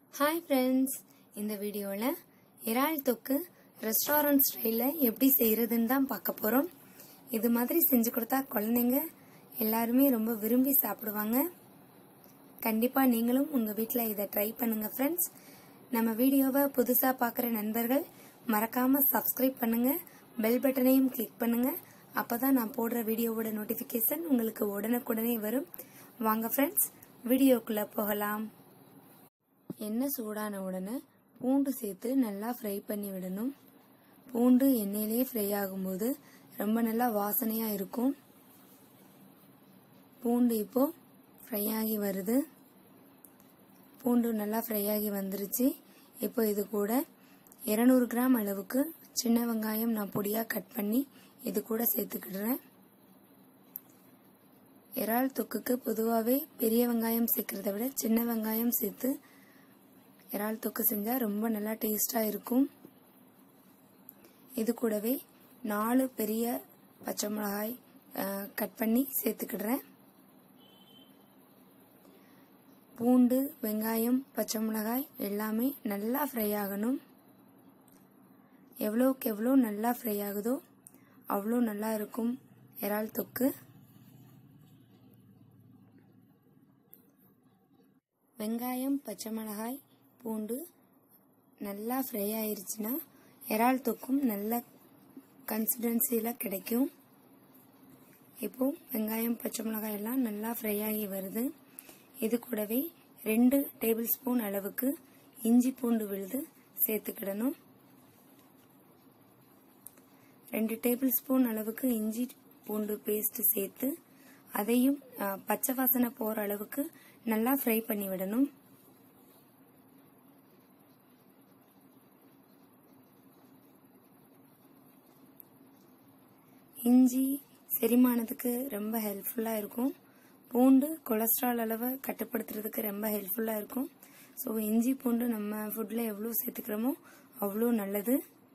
hi friends இந்த வீடியோவில் இறால் தொக்கு ரெஸ்டாரண்ட் ஸ்டைலில் எப்படி செய்கிறதுன்னு தான் பார்க்க போகிறோம் இது மாதிரி செஞ்சு கொடுத்தா குழந்தைங்க எல்லாருமே ரொம்ப விரும்பி சாப்பிடுவாங்க கண்டிப்பாக நீங்களும் உங்கள் வீட்டில் இதை ட்ரை பண்ணுங்கள் ஃப்ரெண்ட்ஸ் நம்ம வீடியோவை புதுசாக பார்க்குற நண்பர்கள் மறக்காமல் சப்ஸ்கிரைப் பண்ணுங்கள் பெல் பட்டனையும் கிளிக் பண்ணுங்கள் அப்போ தான் நான் போடுற வீடியோவோட நோட்டிஃபிகேஷன் உங்களுக்கு உடனுக்குடனே வரும் வாங்க ஃப்ரெண்ட்ஸ் வீடியோக்குள்ளே போகலாம் எண்ணெய் சூடான உடனே பூண்டு சேர்த்து நல்லா ஃப்ரை பண்ணி விடணும் பூண்டு எண்ணெயிலே ஃப்ரை ஆகும்போது ரொம்ப நல்லா வாசனையாக இருக்கும் பூண்டு இப்போ ஃப்ரை ஆகி வருது பூண்டு நல்லா ஃப்ரை ஆகி வந்துருச்சு இப்போ இது கூட இரநூறு கிராம் அளவுக்கு சின்ன வெங்காயம் நான் பொடியாக கட் பண்ணி இது கூட சேர்த்துக்கிடுறேன் இறால் தொக்குக்கு பொதுவாகவே பெரிய வெங்காயம் சேர்க்கறத விட சின்ன வெங்காயம் சேர்த்து இறால் தொக்கு செஞ்சால் ரொம்ப நல்லா டேஸ்டாக இருக்கும் இது கூடவே நாலு பெரிய பச்சை மிளகாய் கட் பண்ணி சேர்த்துக்கிடுறேன் பூண்டு வெங்காயம் பச்சை மிளகாய் எல்லாமே நல்லா ஃப்ரை ஆகணும் எவ்வளோக்கு எவ்வளோ நல்லா ஃப்ரை ஆகுதோ அவ்வளோ நல்லா இருக்கும் இறால் தொக்கு வெங்காயம் பச்சை மிளகாய் பூண்டு நல்லா ஃப்ரை ஆயிருச்சுன்னா இறால் தொக்கும் நல்ல கன்சிஸ்டன்சியில் கிடைக்கும் இப்போ வெங்காயம் பச்சை மிளகாய் எல்லாம் நல்லா ஃப்ரை ஆகி வருது இது கூடவே ரெண்டு டேபிள் ஸ்பூன் அளவுக்கு இஞ்சி பூண்டு விழுது சேர்த்துக்கிடணும் ரெண்டு டேபிள் ஸ்பூன் அளவுக்கு இஞ்சி பூண்டு பேஸ்ட் சேர்த்து அதையும் பச்சை வாசனை போகிற அளவுக்கு நல்லா ஃப்ரை பண்ணி விடணும் இஞ்சி செரிமானத்துக்கு ரொம்ப ஹெல்ப்ஃபுல்லாக இருக்கும் பூண்டு கொலஸ்ட்ரால் அளவை கட்டுப்படுத்துறதுக்கு ரொம்ப ஹெல்ப்ஃபுல்லாக இருக்கும் ஸோ இஞ்சி பூண்டு நம்ம ஃபுட்டில் எவ்வளோ சேர்த்துக்கிறோமோ அவ்வளோ நல்லது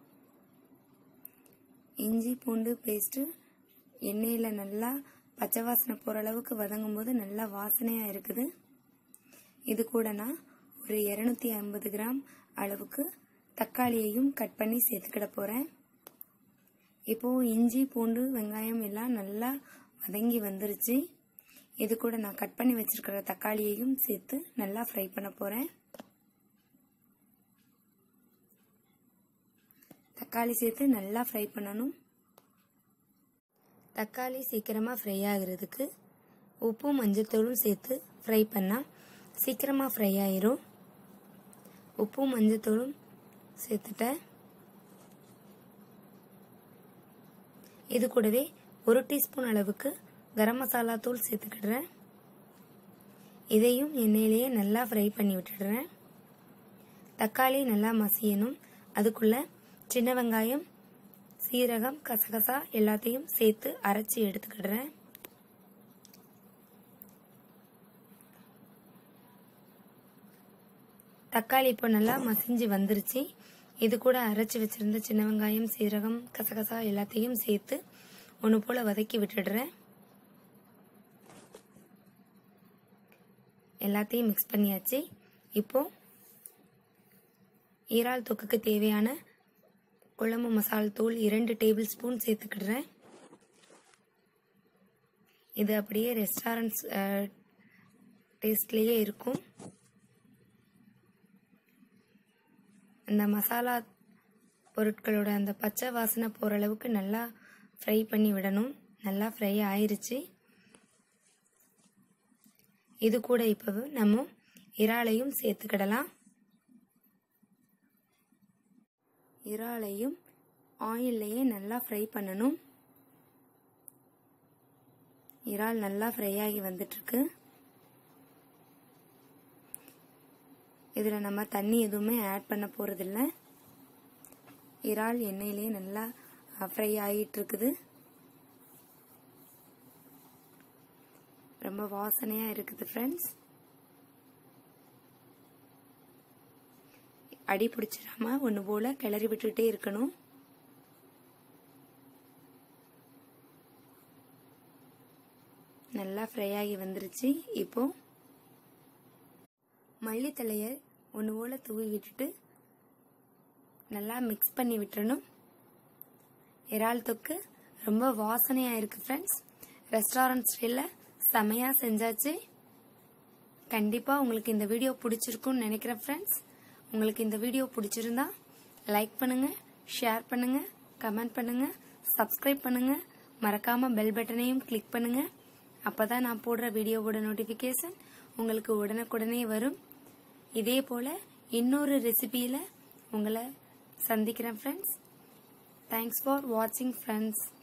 இஞ்சி பூண்டு பேஸ்ட்டு எண்ணெயில் நல்லா பச்சை வாசனை போகிற அளவுக்கு வதங்கும் போது நல்லா வாசனையாக இருக்குது இது கூட நான் ஒரு இரநூத்தி ஐம்பது கிராம் அளவுக்கு தக்காளியையும் கட் பண்ணி சேர்த்துக்கிட போகிறேன் இப்போது இஞ்சி பூண்டு வெங்காயம் எல்லாம் நல்லா வதங்கி வந்துருச்சு இது கூட நான் கட் பண்ணி வச்சிருக்கிற தக்காளியையும் சேர்த்து நல்லா ஃப்ரை பண்ண போகிறேன் தக்காளி சேர்த்து நல்லா ஃப்ரை பண்ணணும் தக்காளி சீக்கிரமாக ஃப்ரை ஆகிறதுக்கு உப்பும் மஞ்சத்தூளும் சேர்த்து ஃப்ரை பண்ணால் சீக்கிரமாக ஃப்ரை ஆயிரும் உப்பும் மஞ்சத்தூளும் சேர்த்துட்டேன் இது கூடவே ஒரு டீஸ்பூன் அளவுக்கு கரம் மசாலா தூள் சேர்த்துக்கிடுறேன் இதையும் எண்ணெயிலேயே நல்லா ஃப்ரை பண்ணி விட்டுடுறேன் தக்காளி நல்லா மசியணும் அதுக்குள்ள சின்ன வெங்காயம் சீரகம் கசகசா எல்லாத்தையும் சேர்த்து அரைச்சி எடுத்துக்கிடுறேன் தக்காளி இப்போ நல்லா மசிஞ்சு வந்துருச்சு இது கூட அரைச்சி வச்சிருந்த சின்ன வெங்காயம் சீரகம் கசகசா எல்லாத்தையும் சேர்த்து ஒன்று போல் வதக்கி விட்டுடுறேன் எல்லாத்தையும் மிக்ஸ் பண்ணியாச்சு இப்போ ஈரால் தொக்குக்கு தேவையான குழம்பு மசால் தூள் இரண்டு டேபிள் ஸ்பூன் சேர்த்துக்கிடுறேன் இது அப்படியே ரெஸ்டாரண்ட்ஸ் டேஸ்ட்லேயே இருக்கும் அந்த மசாலா பொருட்களோட அந்த பச்சை வாசனை போகிற அளவுக்கு நல்லா ஃப்ரை பண்ணி விடணும் நல்லா ஃப்ரை ஆயிருச்சு இது கூட இப்போ நம்ம இறாலையும் சேர்த்துக்கிடலாம் இறாலையும் ஆயில்லையே நல்லா ஃப்ரை பண்ணணும் இறால் நல்லா ஃப்ரை ஆகி வந்துட்டுருக்கு இதில் நம்ம தண்ணி எதுவுமே ஆட் பண்ண போகிறதில்ல இறால் எண்ணெயிலே நல்லா ஃப்ரை ஆகிட்டு இருக்குது ரொம்ப வாசனையாக இருக்குது ஃப்ரெண்ட்ஸ் அடி பிடிச்சிடாம ஒன்று போல கிளறி விட்டுட்டே இருக்கணும் நல்லா ஃப்ரை ஆகி வந்துருச்சு இப்போ மல்லித்தலையை ஒன்று போல் தூவி விட்டுட்டு நல்லா மிக்ஸ் பண்ணி விட்டுறணும் இறால் தொக்கு ரொம்ப வாசனையாக இருக்குது ஃப்ரெண்ட்ஸ் ரெஸ்டாரண்ட் ஸ்டைலில் செமையாக செஞ்சாச்சு கண்டிப்பாக உங்களுக்கு இந்த வீடியோ பிடிச்சிருக்கும்னு நினைக்கிறேன் ஃப்ரெண்ட்ஸ் உங்களுக்கு இந்த வீடியோ பிடிச்சிருந்தா லைக் பண்ணுங்கள் ஷேர் பண்ணுங்கள் கமெண்ட் பண்ணுங்கள் சப்ஸ்கிரைப் பண்ணுங்கள் மறக்காமல் பெல் பட்டனையும் கிளிக் பண்ணுங்கள் அப்போ தான் நான் போடுற வீடியோவோட நோட்டிஃபிகேஷன் உங்களுக்கு உடனுக்குடனே வரும் இதே போல் இன்னொரு ரெசிபியில் உங்களை சந்திக்கிறேன் ஃப்ரெண்ட்ஸ் தேங்க்ஸ் ஃபார் வாட்சிங் ஃப்ரெண்ட்ஸ்